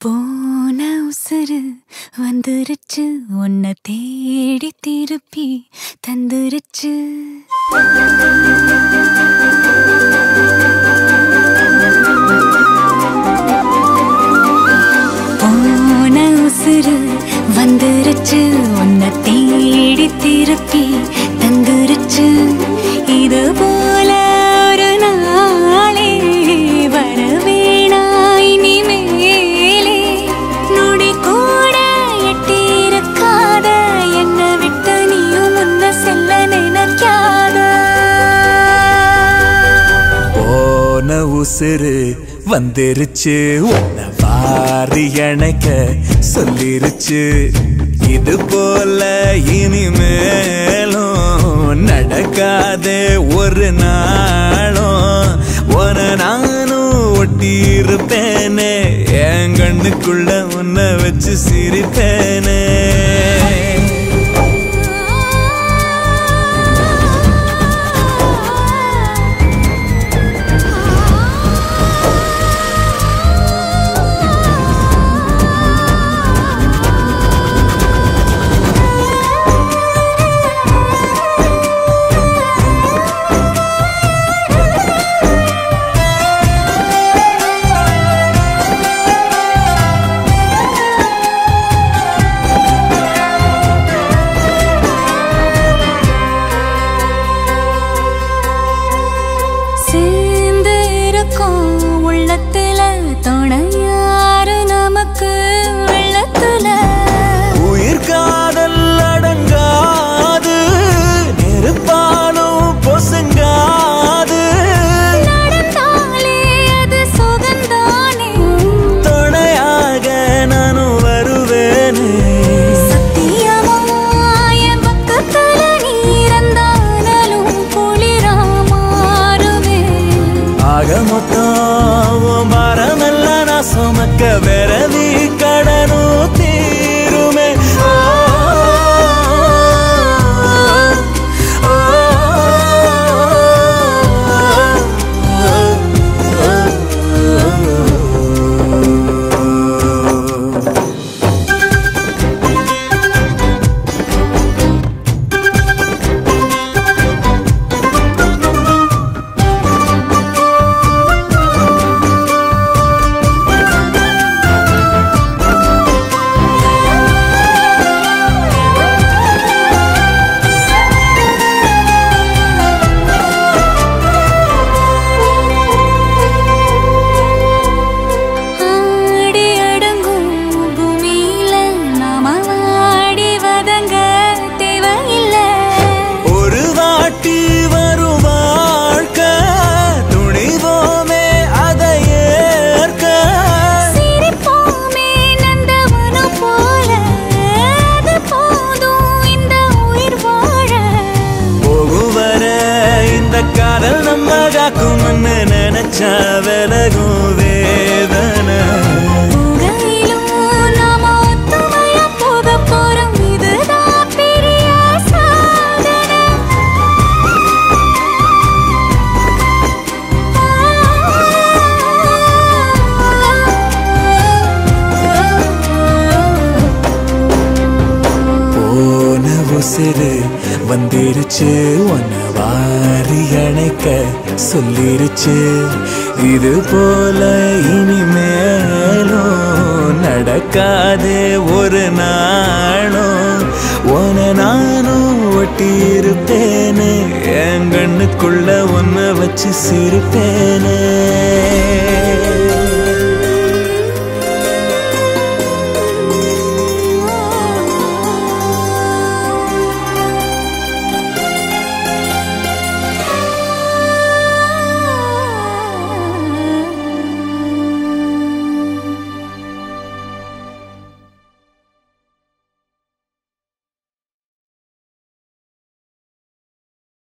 போன உசுறு வந்துருச்சு உன்னை தேடி திருப்பி தந்துருச்சு போன உசுறு வந்துருச்சு உன்னை தேடி திருப்பி தந்துருச்சு இது போல ஒரு நாளே வர வேணாம் இனிமேலே நொடி கூட எட்டியிருக்காத என்னை விட்டு நீயும் முன்ன செல்ல நினைக்காத போன உசுறு வந்துருச்சு உன்னை வாரி அணைக்க சொல்லிருச்சு இது போல இனிமேலும் நடக்காதே ஒரு நாளும் உன நானும் ஒட்டி இருப்பேனே என் கண்ணுக்குள்ள உன்னை வச்சு சிரிப்பேனே சேர்ந்து இருக்கும் உள்ளத்துல துணையாரு நமக்கு வெள்ளத்துல உயிர் காதல் அடங்காது நெருப்பாலும் பொசுங்காது நடந்தாலே அது சுகந்தானே துணையாக நானும் வருவேனே சத்தியமாய பக்கத்துல நீரந்தானலும் குளிரா மாறுமே ஆக மொத்தம் உன் பாரமெல்லாம் நான் சுமக்க விரவி கடனும் தீருமே ஓ, ஓ, ஓ, ஓ. ஆடி அடங்கும் பூமியில நாம ஆடி வதங்க தேவையில்லை ஒரு வாட்டி வரும் வாழ்க்கை துணிவோமே அதை ஏற்க சிரிப்போமே நந்தவனம் போல அது போதும் இந்த உயிர் வாழ போகும் வர இந்த காதல் நம்ம காக்கும்னு நினைச்சா விலகும் வேதனை புகையிலும் நாம ஒத்துமையா போக போறோம் இதுதான் பெரிய சாதனை போன உசிறு வந்துருச்சு உன்னை வாரி அணைக்க சொல்லிருச்சு இது போல இனிமேலும் நடக்காதே ஒரு நாளும் உன நானும் ஒட்டி இருப்பேனே என் கண்ணுக்குள்ள உன்னை வச்சு சிரிப்பேனே